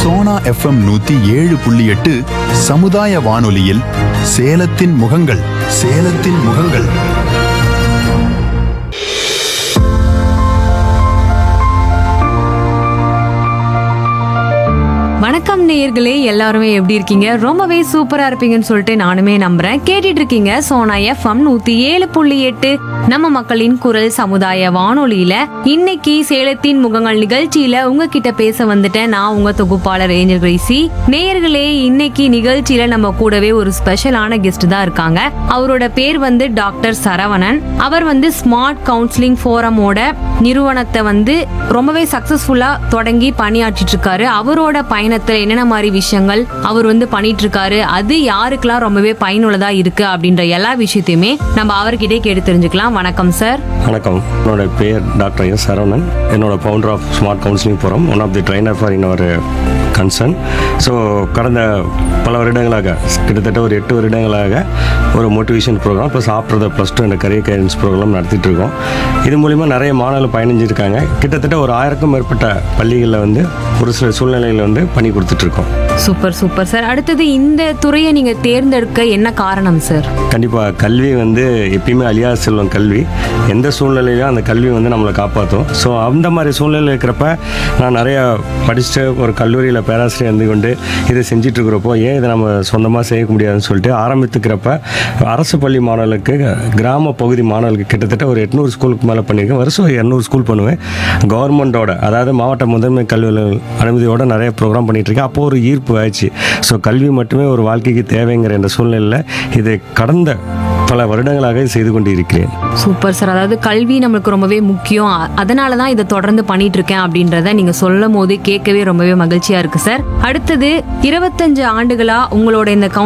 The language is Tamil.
சோனா எஃப்எம் நூத்தி ஏழு புள்ளி எட்டு சமுதாய வானொலியில் சேலத்தின் முகங்கள் சேலத்தின் முகங்கள் வணக்கம் நேயர்களே எல்லாருமே எப்படி இருக்கீங்க ரொம்பவே சூப்பரா இருப்பீங்கன்னு சொல்லிட்டு நானுமே நம்புறேன் கேட்டுட்டு இருக்கீங்க சோனா எஃப்எம் நூத்தி ஏழு புள்ளி எட்டு நம்ம மக்களின் குரல் சமுதாய வானொலியில இன்னைக்கு சேலத்தின் முகங்கள் நிகழ்ச்சியில உங்ககிட்ட பேச வந்துட்டேன் நான் உங்க தொகுப்பாளர் ஏஞ்சல் கிரேசி நேயர்களே இன்னைக்கு நிகழ்ச்சியில நம்ம கூடவே ஒரு ஸ்பெஷலான கெஸ்ட் தான் இருக்காங்க அவரோட பேர் வந்து டாக்டர் சரவணன் அவர் வந்து ஸ்மார்ட் கவுன்சிலிங் ஃபோரமோட நிறுவனத்தை வந்து ரொம்பவே சக்சஸ்ஃபுல்லா தொடங்கி பணியாற்றிட்டு இருக்காரு அவரோட பயணத்துல என்னென்ன மாதிரி விஷயங்கள் அவர் வந்து பண்ணிட்டு இருக்காரு அது யாருக்கெல்லாம் ரொம்பவே பயனுள்ளதா இருக்கு அப்படின்ற எல்லா விஷயத்தையுமே நம்ம அவர்கிட்டே கேட்டு தெரிஞ்சுக்கலாம் வணக்கம் சார் வணக்கம் என்னோட பேர் டாக்டர் எஸ் சரவணன் என்னோட founder of smart counselling forum one of the trainer for in our concern so கடந்த பல வருடங்களாக கிட்டத்தட்ட ஒரு எட்டு வருடங்களாக ஒரு motivation programme plus after the plus two என்ற கரியர் கைடன்ஸ் ப்ரோக்ராம் நடத்திட்டு இருக்கோம் இது மூலிமா நிறைய மாணவர்கள் பயணிஞ்சிருக்காங்க கிட்டத்தட்ட ஒரு ஆயிரக்கும் மேற்பட்ட பள்ளிகளில் வந்து ஒரு சில சூழ்நிலையில் வந்து பணி கொடுத்துட்ருக்கோம் சூப்பர் சூப்பர் சார் அடுத்தது இந்த துறையை நீங்க தேர்ந்தெடுக்க என்ன காரணம் சார் கண்டிப்பாக கல்வி வந்து எப்பயுமே அழியா செல்வம் கல்வி எந்த சூழ்நிலையிலும் அந்த கல்வி வந்து நம்மளை காப்பாற்றும் ஸோ அந்த மாதிரி சூழ்நிலை இருக்கிறப்ப நான் நிறையா படிச்சுட்டு ஒரு கல்லூரியில் பேராசிரியர் இருந்து கொண்டு இதை செஞ்சுட்டு இருக்கிறப்போ ஏன் இதை நம்ம சொந்தமாக செய்ய முடியாதுன்னு சொல்லிட்டு ஆரம்பித்துக்கிறப்ப அரசு பள்ளி மாணவர்களுக்கு கிராம பகுதி மாணவர்களுக்கு கிட்டத்தட்ட ஒரு எட்நூறு ஸ்கூலுக்கு மேலே பண்ணியிருக்கேன் வருஷம் இரநூறு ஸ்கூல் பண்ணுவேன் கவர்மெண்ட்டோட அதாவது மாவட்ட முதன்மை கல்வி அலுவலர் அனுமதியோட நிறைய ப்ரோக்ராம் பண்ணிட்டு இருக்கேன் அப்போ ஒரு ஈர்ப்பு ஆயிடுச்சு ஸோ கல்வி மட்டுமே ஒரு வாழ்க்கைக்கு தேவைங்கிற இந்த சூழ்நிலையில் இதை கடந்த பல வருடங்களாக செய்து கொண்டு இருக்கிறேன் சூப்பர் சார் அதாவது கல்வி நம்மளுக்கு ரொம்பவே முக்கியம் அ- அதனால தான் இதை தொடர்ந்து பண்ணிட்டு இருக்கேன் அப்படின்றத நீங்க சொல்லும் போது கேட்கவே ரொம்பவே மகிழ்ச்சியா இருக்கு சார் அடுத்தது இருபத்தஞ்சு ஆண்டுகளா உங்களோட இந்த